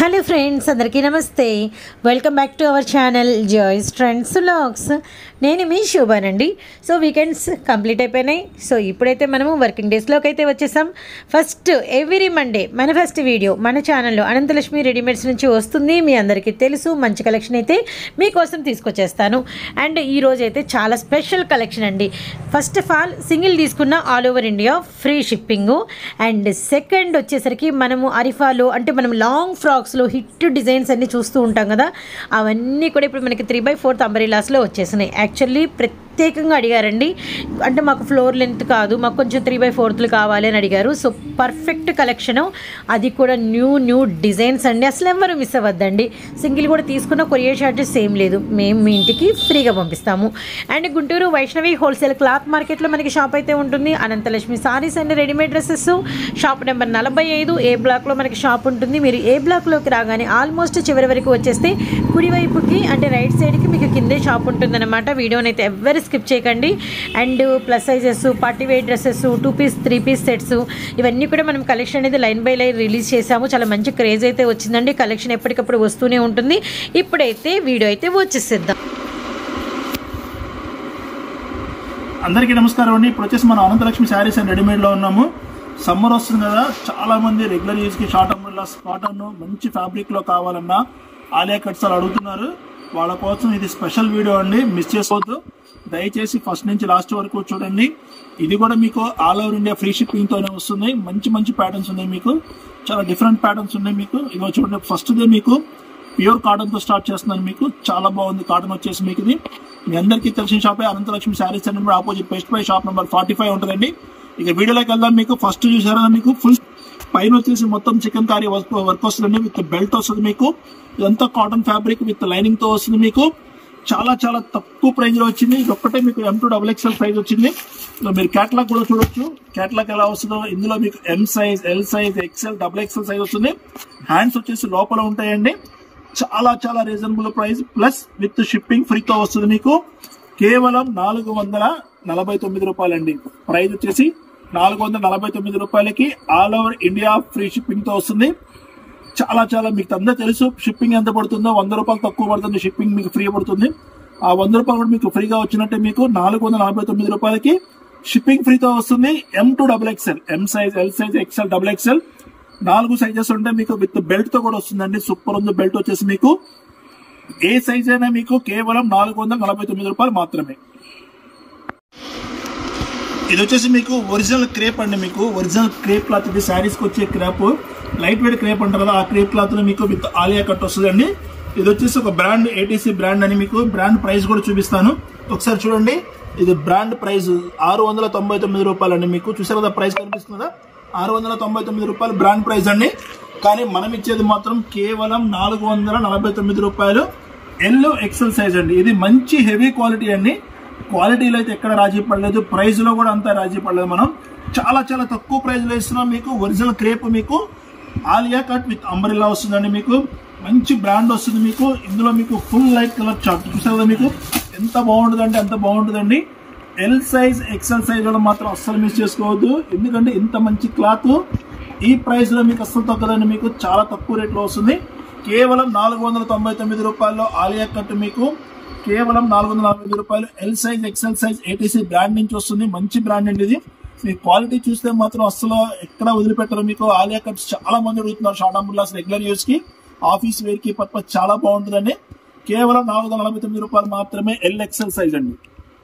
hello friends అందరికీ నమస్తే welcome back to our channel Joys Trends Logs నేను మీ శోభానండి సో వీకెండ్స్ కంప్లీట్ అయిపోయినాయి సో ఇప్పుడైతే మనము వర్కింగ్ డేస్లోకి అయితే వచ్చేసాం ఫస్ట్ ఎవ్రీ మండే మన ఫస్ట్ వీడియో మన ఛానల్లో అనంతలక్ష్మి రెడీమేడ్స్ నుంచి వస్తుంది మీ అందరికీ తెలుసు మంచి కలెక్షన్ అయితే మీకోసం తీసుకొచ్చేస్తాను అండ్ ఈ రోజు అయితే చాలా స్పెషల్ కలెక్షన్ అండి ఫస్ట్ ఆఫ్ ఆల్ సింగిల్ తీసుకున్న all over India free shipping and second వచ్చేసరికి మనము అరిఫాలో అంటే మనం లాంగ్ ఫ్రాక్స్లో హిట్ డిజైన్స్ అన్ని చూస్తూ ఉంటాం కదా అవన్నీ కూడా ఇప్పుడు మనకి త్రీ బై ఫోర్త్ అంబరీలాస్లో వచ్చేసినాయి యాక్చువల్లీ ప్రత్యేకంగా అడిగారండి అంటే మాకు ఫ్లోర్ లెంత్ కాదు మాకు కొంచెం త్రీ బై ఫోర్త్లు కావాలి అని అడిగారు సో పర్ఫెక్ట్ కలెక్షన్ అది కూడా న్యూ న్యూ డిజైన్స్ అండి అసలు ఎవరు మిస్ అవ్వద్దండి సింగిల్ కూడా తీసుకున్న కొరియర్ ఛార్జెస్ సేమ్ లేదు మేము మీ ఇంటికి ఫ్రీగా పంపిస్తాము and Guntur Vaishnavi wholesale cloth మార్కెట్లో మనకి షాప్ అయితే ఉంటుంది Anantalakshmi sarees and readymade dresses shop number నలభై ఐదు ఏ బ్లాక్లో మనకి షాప్ ఉంటుంది మీరు ఏ బ్లాక్లోకి రాగానే ఆల్మోస్ట్ చివరి వరకు వచ్చేస్తే కుడివైపుకి అంటే రైట్ సైడ్కి మీకు కిందే షాప్ ఉంటుందన్నమాట వీడియోని అయితే ఎవరు స్కిప్ చేయకండి and plus sizes party wear dresses two piece three piece sets ఇవన్నీ కూడా మనం కలెక్షన్ అనేది లైన్ బై లైన్ రిలీజ్ చేసాము చాలా మంచి క్రేజ్ అయితే వచ్చిందండి కలెక్షన్ ఎప్పటికప్పుడు వస్తూనే ఉంటుంది ఇప్పుడైతే వీడియో అయితే వచ్చేసేద్దాం అందరికీ నమస్కారం అండి ఇప్పుడు వచ్చేసి మనం అనంతలక్ష్మి శారీస్ అండ్ రెడీమేడ్ లో ఉన్నాము సమ్మర్ వస్తుంది కదా చాలా మంది రెగ్యులర్ యూజ్ కి షార్ట్ అంబ్రెల్లాస్ కాటన్ మంచి ఫ్యాబ్రిక్ లో కావాలన్నా ఆలియా కట్స్ అలా అడుగుతున్నారు వాళ్ళ కోసం ఇది స్పెషల్ వీడియో అండి మిస్ చేసుకోవద్దు దయచేసి ఫస్ట్ నుంచి లాస్ట్ వరకు చూడండి ఇది కూడా మీకు all over India free shipping తోనే వస్తుంది మంచి మంచి ప్యాటర్న్స్ ఉన్నాయి మీకు చాలా డిఫరెంట్ ప్యాటర్న్స్ ఉన్నాయి మీకు ఇగో చూడండి ఫస్ట్ దే మీకు ప్యూర్ కాటన్ తో స్టార్ట్ చేస్తున్నాను మీకు చాలా బాగుంది కాటన్ వచ్చేసి మీకు ఇది మీ అందరికీ తెలిసిన షాపే Anantalakshmi sarees and opposite Best Buy shop number forty five ఉంటుందండి ఇక వీడియోలోకి వెళ్దాం మీకు ఫస్ట్ చూసారా మీకు ఫుల్ పైన వచ్చేసి మొత్తం చికెన్ కారీ వర్క్ వర్క్ వస్తుందండి విత్ బెల్ట్ వస్తుంది మీకు ఇదంతా కాటన్ ఫ్యాబ్రిక్ విత్ లైనింగ్ తో వస్తుంది మీకు చాలా చాలా తక్కువ ప్రైస్ లో వచ్చింది ఇది ఒక్కటే మీకు M to double XL size వచ్చింది సో మీరు క్యాట్లాగ్ కూడా చూడొచ్చు క్యాట్లాగ్ ఎలా వస్తుందో ఇందులో మీకు M size L size XL double XL size వస్తుంది హ్యాండ్స్ వచ్చేసి లోపల ఉంటాయండి చాలా చాలా reasonable price plus with shipping ఫ్రీతో వస్తుంది మీకు కేవలం నాలుగు వందల నలభై తొమ్మిది రూపాయలండి ప్రైస్ వచ్చేసి నాలుగు వందల నలభై తొమ్మిది రూపాయలకి all over India free shipping తో వస్తుంది చాలా చాలా మీకు అందరూ తెలుసు షిప్పింగ్ ఎంత పడుతుందో వంద రూపాయలు తక్కువ పడుతుంది షిప్పింగ్ మీకు ఫ్రీ పడుతుంది ఆ వంద రూపాయలు కూడా మీకు ఫ్రీగా వచ్చినట్టే మీకు నాలుగు వందల నలభై తొమ్మిది రూపాయలకి షిప్పింగ్ ఫ్రీతో వస్తుంది M to double XL M size L size XL double XL నాలుగు సైజెస్ ఉంటాయి మీకు విత్ బెల్ట్ తో కూడా వస్తుందండి సూపర్ ఉంది బెల్ట్ వచ్చేసి మీకు ఏ సైజ్ అయినా మీకు కేవలం నాలుగు వందల నలభై తొమ్మిది రూపాయలు మాత్రమే ఇది వచ్చేసి మీకు ఒరిజినల్ క్రేప్ అండి మీకు ఒరిజినల్ క్రేప్ క్లాత్ ఇది శారీస్ కి వచ్చే క్రేప్ లైట్ వెయిట్ క్రేప్ అంటారు కదా ఆ క్రేప్ క్లాత్ మీకు విత్ ఆలియా కట్ వస్తుందండి ఇది వచ్చేసి ఒక బ్రాండ్ ఏటీసీ బ్రాండ్ అని మీకు బ్రాండ్ ప్రైస్ కూడా చూపిస్తాను ఒకసారి చూడండి ఇది బ్రాండ్ ప్రైస్ ఆరు వందల తొంభై తొమ్మిది రూపాయలు అండి మీకు చూసారు కదా ప్రైస్ కనిపిస్తుందా ఆరు వందల తొంభై తొమ్మిది రూపాయలు బ్రాండ్ ప్రైస్ అండి కానీ మనం ఇచ్చేది మాత్రం కేవలం నాలుగు వందల నలభై తొమ్మిది రూపాయలు ఎల్లో ఎక్సెల్ సైజ్ అండి ఇది మంచి హెవీ క్వాలిటీ అండి క్వాలిటీలో అయితే ఎక్కడ రాజీ పడలేదు ప్రైస్ లో కూడా అంతా రాజీ పడలేదు మనం చాలా చాలా తక్కువ ప్రైస్ లో ఇస్తున్నాం మీకు ఒరిజినల్ క్రేప్ మీకు ఆలియా కట్ విత్ అంబ్రెల్లా వస్తుందండి మీకు మంచి బ్రాండ్ వస్తుంది మీకు ఇందులో మీకు ఫుల్ లైట్ కలర్ చార్ట్ చూసారు కదా మీకు ఎంత బాగుంటుందంటే అంత బాగుంటుందండి ఎల్ సైజ్ ఎక్సెల్ సైజ్ లో మాత్రం అస్సలు మిస్ చేసుకోవద్దు ఎందుకంటే ఇంత మంచి క్లాత్ ఈ ప్రైస్ లో మీకు అస్సలు తగ్గదండి మీకు చాలా తక్కువ రేట్లో వస్తుంది కేవలం నాలుగు వందల తొంభై తొమ్మిది రూపాయల్లో ఆలియా కట్ మీకు కేవలం నాలుగు వందల నలభై రూపాయలు L size XL size ATC brand నుంచి వస్తుంది మంచి బ్రాండ్ అండి ఇది మీ క్వాలిటీ చూస్తే మాత్రం అసలు ఎక్కడ వదిలిపెట్టరు మీకు ఆలియా కట్స్ చాలా మంది అడుగుతున్నారు షార్ట్ అంబుల్లాస్ రెగ్యులర్ యూస్ కి ఆఫీస్ వేర్ కి పర్పస్ చాలా బాగుంటుందండి కేవలం నాలుగు వందల నలభై తొమ్మిది రూపాయలు మాత్రమే ఎల్ ఎక్సెల్ సైజ్ అండి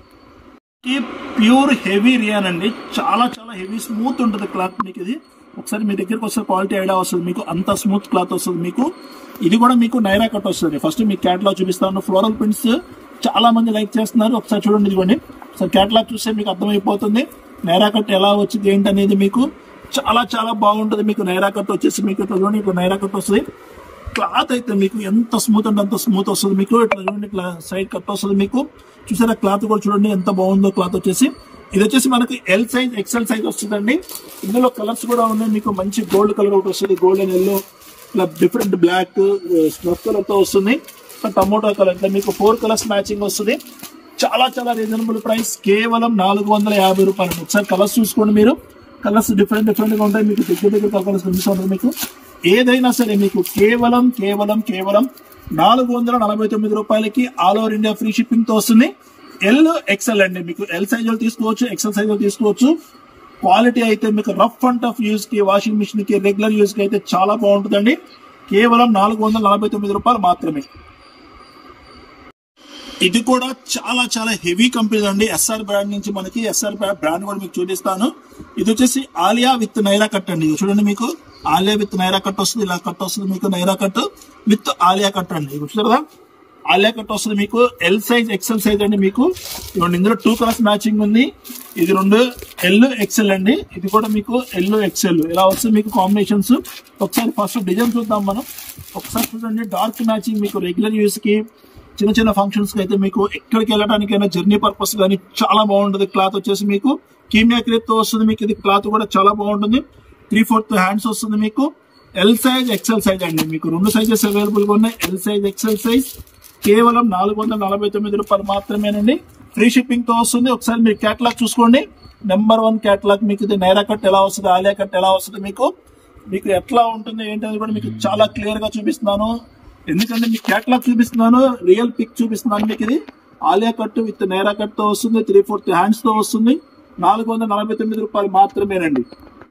ఈ ప్యూర్ హెవీ రియాన్ అండి చాలా చాలా హెవీ స్మూత్ ఉంటుంది క్లాత్ మీకు ఇది ఒకసారి మీ దగ్గరకు వస్తే క్వాలిటీ ఐడియా వస్తుంది మీకు అంత స్మూత్ క్లాత్ వస్తుంది మీకు ఇది కూడా మీకు నైరా కట్ వస్తుంది ఫస్ట్ మీకు క్యాటలాగ్ చూపిస్తాను ఫ్లోరల్ ప్రింట్స్ చాలా మంది లైక్ చేస్తున్నారు ఒకసారి చూడండి ఇదిగోండి సో క్యాటలాగ్ చూస్తే మీకు అర్థమైపోతుంది నైరా కట్ ఎలా వచ్చింది ఏంటనేది మీకు చాలా చాలా బాగుంటుంది మీకు నైరా కట్ వచ్చేసి మీకు ఇట్లా చూడండి ఇప్పుడు నైరా కట్ వస్తుంది క్లాత్ అయితే మీకు ఎంత స్మూత్ అంటే అంత స్మూత్ వస్తుంది మీకు ఇట్లా చూడండి ఇట్లా సైడ్ కట్ వస్తుంది మీకు చూసారా క్లాత్ కూడా చూడండి ఎంత బాగుందో క్లాత్ వచ్చేసి ఇది వచ్చేసి మనకి ఎల్ సైజ్ ఎక్సెల్ సైజ్ వస్తుందండి ఇందులో కలర్స్ కూడా ఉన్నాయి మీకు మంచి గోల్డ్ కలర్ ఒకటి వస్తుంది గోల్డ్ అండ్ ఎల్లో ఇట్లా డిఫరెంట్ బ్లాక్ స్నఫ్ కలర్ తో వస్తుంది టమోటో కలర్ ఇట్లా మీకు ఫోర్ కలర్స్ మ్యాచింగ్ వస్తుంది చాలా చాలా రీజనబుల్ ప్రైస్ కేవలం నాలుగు వందల యాభై రూపాయలు ఒకసారి కలర్స్ చూసుకోండి మీరు కలర్స్ డిఫరెంట్ డిఫరెంట్ గా ఉంటాయి మీకు దగ్గర దగ్గర కలర్స్ కనిపిస్తుంది మీకు ఏదైనా సరే మీకు కేవలం కేవలం కేవలం నాలుగు వందల నలభై తొమ్మిది రూపాయలకి all over India free shipping తో వస్తుంది ఎల్ ఎక్సెల్ అండి మీకు ఎల్ సైజ్ తీసుకోవచ్చు ఎక్సెల్ సైజ్ తీసుకోవచ్చు క్వాలిటీ అయితే మీకు రఫ్ అండ్ టఫ్ యూజ్ కి వాషింగ్ మిషన్ కి రెగ్యులర్ యూజ్ కి అయితే చాలా బాగుంటుందండి కేవలం నాలుగు వందల నలభై తొమ్మిది రూపాయలు మాత్రమే ఇది కూడా చాలా చాలా హెవీ కంపెనీ అండి ఎస్ఆర్ బ్రాండ్ నుంచి మనకి ఎస్ఆర్ బ్రాండ్ కూడా మీకు చూపిస్తాను ఇది వచ్చేసి ఆలియా విత్ నైరా కట్ అండి ఇది చూడండి మీకు ఆలియా విత్ నైరా కట్ వస్తుంది ఇలా కట్ వస్తుంది మీకు Naira cut with Alia cut అండి ఇది చూసారు కదా ఆలియా కట్ వస్తుంది మీకు ఎల్ సైజ్ ఎక్సెల్ సైజ్ అండి మీకు ఇవ్వండి ఇందులో టూ కలర్స్ మ్యాచింగ్ ఉంది ఇది రెండు ఎల్ ఎక్సెల్ అండి ఇది కూడా మీకు ఎల్ ఎక్సెల్ ఇలా వస్తుంది మీకు కాంబినేషన్స్ ఒకసారి ఫస్ట్ డిజైన్ చూద్దాం మనం ఒకసారి చూడండి డార్క్ మ్యాచింగ్ మీకు రెగ్యులర్ యూస్ కి చిన్న చిన్న ఫంక్షన్స్ కి అయితే మీకు ఎక్కడికి వెళ్ళడానికైనా జర్నీ పర్పస్ కానీ చాలా బాగుంటుంది క్లాత్ వచ్చేసి మీకు కీమియా క్రేప్ తో వస్తుంది మీకు ఇది క్లాత్ కూడా చాలా బాగుంటుంది త్రీ ఫోర్త్ హ్యాండ్స్ వస్తుంది మీకు ఎల్ సైజ్ ఎక్సెల్ సైజ్ అండి మీకు రెండు సైజెస్ అవైలబుల్ గా ఉన్నాయి ఎల్ సైజ్ ఎక్సెల్ సైజ్ కేవలం నాలుగు వందల నలభై తొమ్మిది రూపాయలు మాత్రమేనండి ఫ్రీ షిప్పింగ్ తో వస్తుంది ఒకసారి మీరు క్యాటలాగ్ చూసుకోండి నెంబర్ వన్ క్యాటలాగ్ మీకు ఇది నైరా కట్ ఎలా వస్తుంది ఆలియా కట్ ఎలా వస్తుంది మీకు మీకు ఎట్లా ఉంటుంది ఏంటనేది కూడా మీకు చాలా క్లియర్ గా చూపిస్తున్నాను ఎందుకంటే మీకు క్యాటలాగ్ చూపిస్తున్నాను రియల్ పిక్ చూపిస్తున్నాను మీకు ఇది Alia cut with Naira cut తో వస్తుంది త్రీ ఫోర్త్ హ్యాండ్స్ తో వస్తుంది నాలుగు వందల నలభై తొమ్మిది రూపాయలు మాత్రమేనండి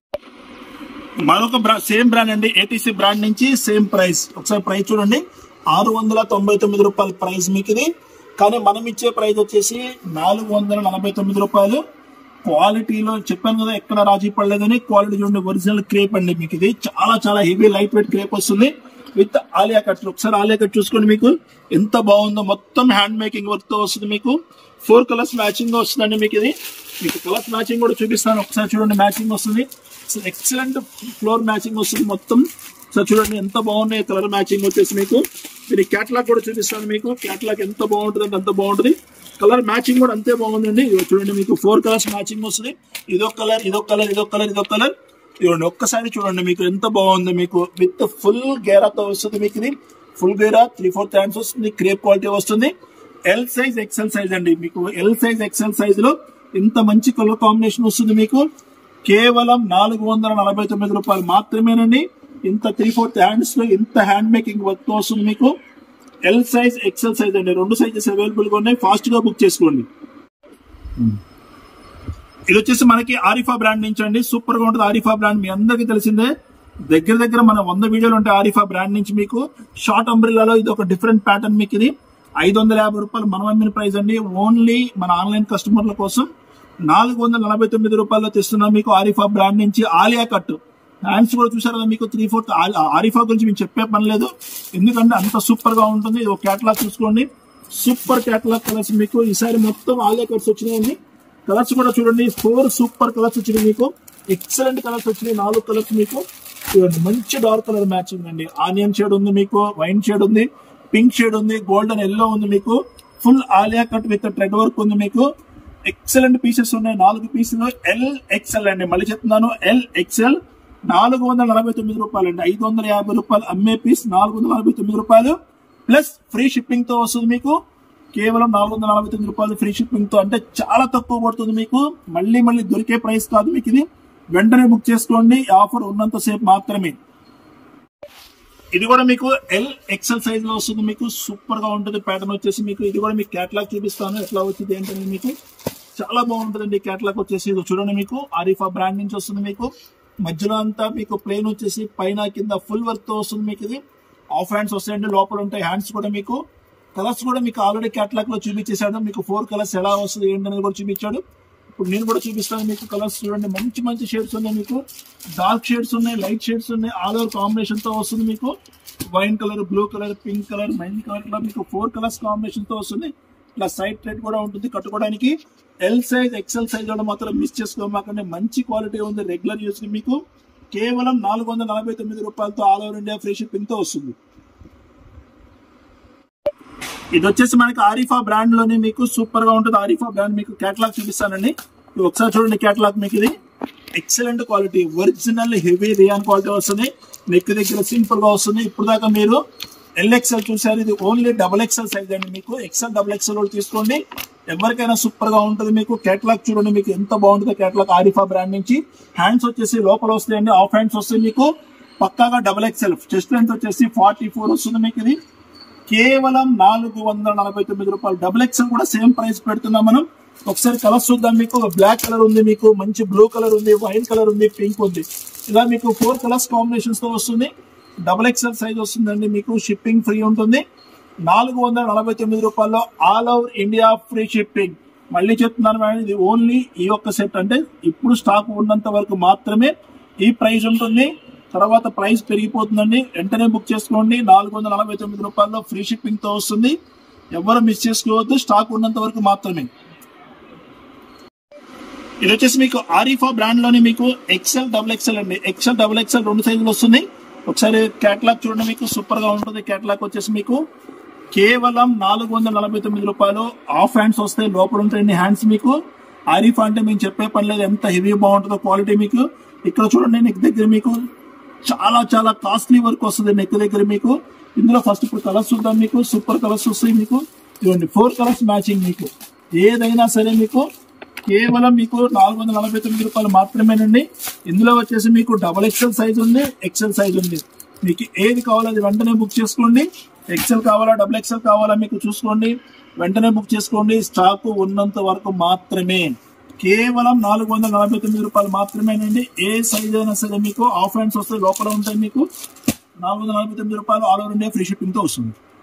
మరొక బ్రా సేమ్ బ్రాండ్ అండి ఏటీసీ బ్రాండ్ నుంచి సేమ్ ప్రైస్ ఒకసారి ప్రైస్ చూడండి ఆరు వందల తొంభై తొమ్మిది రూపాయల ప్రైస్ మీకు ఇది కానీ మనం ఇచ్చే ప్రైస్ వచ్చేసి నాలుగు వందల నలభై తొమ్మిది రూపాయలు క్వాలిటీలో చెప్పాను కదా ఎక్కడ రాజీ పడలేదని క్వాలిటీ చూడండి ఒరిజినల్ క్రేప్ అండి మీకు ఇది చాలా చాలా హెవీ లైట్ వెయిట్ క్రేప్ వస్తుంది విత్ ఆలియా కట్ ఒకసారి ఆలియా కట్ చూసుకోండి మీకు ఎంత బాగుందో మొత్తం హ్యాండ్ మేకింగ్ వర్క్ తో వస్తుంది మీకు ఫోర్ కలర్స్ మ్యాచింగ్ గా వస్తుందండి మీకు ఇది మీకు కలర్స్ మ్యాచింగ్ కూడా చూపిస్తాను ఒకసారి చూడండి మ్యాచింగ్ వస్తుంది ఎక్సలెంట్ ఫ్లోర్ మ్యాచింగ్ వస్తుంది మొత్తం సో చూడండి ఎంత బాగున్నాయి కలర్ మ్యాచింగ్ వచ్చేసి మీకు మీరు క్యాటలాగ్ కూడా చూపిస్తాను మీకు క్యాటలాగ్ ఎంత బాగుంటుంది అంటే అంత బాగుంటుంది కలర్ మ్యాచింగ్ కూడా అంతే బాగుందండి ఇదిగో చూడండి మీకు ఫోర్ కలర్స్ మ్యాచింగ్ వస్తుంది ఇదొక కలర్ ఇదొక కలర్ ఇదొక కలర్ ఇదొక కలర్ ఇవ్వండి ఒక్కసారి చూడండి మీకు ఎంత బాగుంది మీకు విత్ ఫుల్ గేరాతో వస్తుంది మీకు ఇది ఫుల్ గేరా త్రీ ఫోర్త్ హ్యాండ్స్ వస్తుంది క్రేప్ క్వాలిటీ వస్తుంది ఎల్ సైజ్ ఎక్సెల్ సైజ్ అండి మీకు ఎల్ సైజ్ ఎక్సెల్ సైజ్ లో ఇంత మంచి కలర్ కాంబినేషన్ వస్తుంది మీకు కేవలం నాలుగు వందల నలభై తొమ్మిది రూపాయలు మాత్రమేనండి ఇంత త్రీ ఫోర్త్ హ్యాండ్స్ లో ఇంత హ్యాండ్ మేకింగ్ వర్క్ తో వస్తుంది మీకు ఎల్ సైజ్ ఎక్సెల్ సైజ్ అండి రెండు సైజెస్ అవైలబుల్ గా ఉన్నాయి ఫాస్ట్ గా బుక్ చేసుకోండి ఇది వచ్చేసి మనకి ఆరిఫా బ్రాండ్ నుంచి అండి సూపర్ గా ఉంటుంది ఆరిఫా బ్రాండ్ మీ అందరికీ తెలిసిందే దగ్గర దగ్గర మన వంద వీడియోలు ఉంటాయి ఆరిఫా బ్రాండ్ నుంచి మీకు షార్ట్ అంబ్రిల్లాలో ఇది ఒక డిఫరెంట్ ప్యాటర్న్ మీకు ఇది ఐదు వందల యాభై రూపాయలు మనం అమ్మిన ప్రైస్ అండి ఓన్లీ మన ఆన్లైన్ కస్టమర్ల కోసం నాలుగు వందల నలభై తొమ్మిది రూపాయలు తెస్తున్నాం మీకు ఆరిఫా బ్రాండ్ నుంచి ఆలియా కట్ హ్యాండ్స్ కూడా చూసారు కదా మీకు త్రీ ఫోర్త్ ఆరిఫా గురించి మీకు చెప్పే పని లేదు ఎందుకంటే అంత సూపర్ గా ఉంటుంది ఇది ఒక క్యాటలాగ్ చూసుకోండి సూపర్ క్యాటలాగ్ కలర్స్ మీకు ఈసారి మొత్తం ఆలియా కట్స్ వచ్చినాయండి కలర్స్ కూడా చూడండి ఫోర్ సూపర్ కలర్స్ వచ్చినాయి మీకు ఎక్సలెంట్ కలర్స్ వచ్చినాయి నాలుగు కలర్స్ మీకు చూడండి మంచి డార్క్ కలర్ మ్యాచింగ్ అండి ఆనియన్ షేడ్ ఉంది మీకు వైన్ షేడ్ ఉంది పింక్ షేడ్ ఉంది గోల్డెన్ ఎల్లో ఉంది మీకు full Alia cut with thread work ఉంది మీకు ఎక్సలెంట్ పీసెస్ ఉన్నాయి నాలుగు పీసులు ఎల్ ఎక్సెల్ అండి మళ్ళీ చెప్తున్నాను ఎల్ ఎక్సెల్ నాలుగు వందల నలభై తొమ్మిది రూపాయలు అండి ఐదు వందల యాభై రూపాయలు అమ్మే పీస్ నాలుగు వందల నలభై తొమ్మిది రూపాయలు ప్లస్ ఫ్రీ షిప్పింగ్ తో వస్తుంది మీకు కేవలం నాలుగు వందల నలభై తొమ్మిది రూపాయలు ఫ్రీ షిప్పింగ్ తో అంటే చాలా తక్కువ పడుతుంది మీకు మళ్ళీ మళ్ళీ దొరికే ప్రైస్ కాదు మీకు ఇది వెంటనే బుక్ చేసుకోండి ఈ ఆఫర్ ఉన్నంత సేపు మాత్రమే ఇది కూడా మీకు ఎల్ ఎక్సెల్ సైజ్ లో వస్తుంది మీకు సూపర్ గా ఉంటుంది ప్యాటర్న్ వచ్చేసి మీకు ఇది కూడా మీకు క్యాటలాగ్ చూపిస్తాను ఎట్లా వచ్చింది ఏంటని మీకు చాలా బాగుంటుందండి క్యాటలాగ్ వచ్చేసి ఇది చూడండి మీకు ఆరిఫా బ్రాండ్ నుంచి వస్తుంది మీకు మధ్యలో అంతా మీకు ప్లేన్ వచ్చేసి పైన కింద ఫుల్ వర్క్ తో వస్తుంది మీకు ఇది ఆఫ్ హ్యాండ్స్ వస్తాయండి లోపల ఉంటాయి హ్యాండ్స్ కూడా మీకు కలర్స్ కూడా మీకు ఆల్రెడీ క్యాటలాగ్ లో చూపించేశాడు మీకు ఫోర్ కలర్స్ ఎలా వస్తుంది ఏంటనేది కూడా చూపించాడు ఇప్పుడు నేను కూడా చూపిస్తాను మీకు కలర్స్ చూడండి మంచి మంచి షేడ్స్ ఉన్నాయి మీకు డార్క్ షేడ్స్ ఉన్నాయి లైట్ షేడ్స్ ఉన్నాయి ఆల్ ఓవర్ కాంబినేషన్ తో వస్తుంది మీకు wine colour blue colour pink colour మైన్ కలర్ ఇట్లా మీకు ఫోర్ కలర్స్ కాంబినేషన్ తో వస్తుంది ఇట్లా సైడ్ థ్రెడ్ కూడా ఉంటుంది కట్టుకోవడానికి ఎల్ సైజ్ ఎక్సెల్ సైజ్ కూడా మాత్రం మిస్ చేసుకోమాకండి మంచి క్వాలిటీ ఉంది రెగ్యులర్ యూస్ కి మీకు కేవలం నాలుగు వందల నలభై తొమ్మిది రూపాయలతో all over India free shipping తో వస్తుంది ఇది వచ్చేసి మనకి ఆరిఫా బ్రాండ్ లోనే మీకు సూపర్ గా ఉంటుంది ఆరిఫా బ్రాండ్ మీకు కేటలాగ్ చూపిస్తానండి ఇది ఒకసారి చూడండి కేటలాగ్ మీకు ఇది excellent quality original heavy rayon quality వస్తుంది నెక్ దగ్గర సింపుల్ గా వస్తుంది ఇప్పుడు దాకా మీరు ఎల్ఎక్స్ఎల్ చూసారు ఇది ఓన్లీ డబల్ ఎక్స్ఎల్ సైజ్ అండి మీకు ఎక్స్ఎల్ డబల్ ఎక్స్ఎల్ కూడా తీసుకోండి ఎవరికైనా సూపర్ గా ఉంటుంది మీకు కేటలాగ్ చూడండి మీకు ఎంత బాగుంటుందో కేటలాగ్ ఆరిఫా బ్రాండ్ నుంచి హ్యాండ్స్ వచ్చేసి లోపల వస్తాయండి ఆఫ్ హ్యాండ్స్ వస్తాయి మీకు పక్కాగా డబుల్ ఎక్స్ఎల్ చెస్ట్ లెంత్ వచ్చేసి ఫార్టీ ఫోర్ వస్తుంది మీకు ఇది కేవలం నాలుగు వందల నలభై తొమ్మిది రూపాయలు డబుల్ ఎక్స్ఎల్ కూడా సేమ్ ప్రైస్ పెడుతున్నాం మనం ఒకసారి కలర్స్ చూద్దాం మీకు బ్లాక్ కలర్ ఉంది మీకు మంచి బ్లూ కలర్ ఉంది వైట్ కలర్ ఉంది పింక్ ఉంది ఇలా మీకు ఫోర్ కలర్స్ కాంబినేషన్స్ తో వస్తుంది డబుల్ ఎక్స్ఎల్ సైజ్ వస్తుందండి మీకు షిప్పింగ్ ఫ్రీ ఉంటుంది నాలుగు వందల నలభై తొమ్మిది రూపాయల్లో all over India free shipping మళ్ళీ చెప్తున్నాను మేడం ఇది ఓన్లీ ఈ ఒక్క సెట్ అంటే ఇప్పుడు స్టాక్ ఉన్నంత వరకు మాత్రమే ఈ ప్రైస్ ఉంటుంది తర్వాత ప్రైస్ పెరిగిపోతుందండి వెంటనే బుక్ చేసుకోండి నాలుగు వందల నలభై తొమ్మిది రూపాయల్లో ఫ్రీ షిప్పింగ్ తో వస్తుంది ఎవరు మిస్ చేసుకోవద్దు స్టాక్ ఉన్నంత వరకు మాత్రమే ఇది వచ్చేసి మీకు ఆరిఫా బ్రాండ్ లోని మీకు ఎక్సెల్ డబుల్ ఎక్సెల్ అండి ఎక్సెల్ డబుల్ ఎక్సెల్ రెండు సైజులు వస్తుంది ఒకసారి కేటలాగ్ చూడండి మీకు సూపర్ గా ఉంటుంది కేటలాగ్ వచ్చేసి మీకు కేవలం నాలుగు వందల నలభై తొమ్మిది రూపాయలు హాఫ్ హ్యాండ్స్ వస్తాయి లోపల ఉంటాయండి హ్యాండ్స్ మీకు ఆరిఫా అంటే మేము చెప్పే పని లేదు ఎంత హెవీ బాగుంటుందో క్వాలిటీ మీకు ఇక్కడ చూడండి నెక్ దగ్గర మీకు చాలా చాలా కాస్ట్లీ వర్క్ వస్తుంది నెక్ దగ్గర మీకు ఇందులో ఫస్ట్ ఇప్పుడు కలర్స్ చూద్దాం మీకు సూపర్ కలర్స్ వస్తాయి మీకు ఇవ్వండి ఫోర్ కలర్స్ మ్యాచింగ్ మీకు ఏదైనా సరే మీకు కేవలం మీకు నాలుగు వందల నలభై తొమ్మిది రూపాయలు మాత్రమేనండి ఇందులో వచ్చేసి మీకు డబల్ ఎక్సెల్ సైజ్ ఉంది ఎక్సెల్ సైజ్ ఉంది మీకు ఏది కావాలో అది వెంటనే బుక్ చేసుకోండి ఎక్సెల్ కావాలా డబుల్ ఎక్సెల్ కావాలా మీకు చూసుకోండి వెంటనే బుక్ చేసుకోండి స్టాక్ ఉన్నంత వరకు మాత్రమే కేవలం నాలుగు వందల నలభై తొమ్మిది రూపాయలు మాత్రమేనండి ఏ సైజ్ అయినా సరే మీకు ఆఫ్ హ్యాండ్స్ వస్తే లోపల ఉంటాయి మీకు నాలుగు వందల నలభై తొమ్మిది రూపాయలు all over India free shipping తో వస్తుంది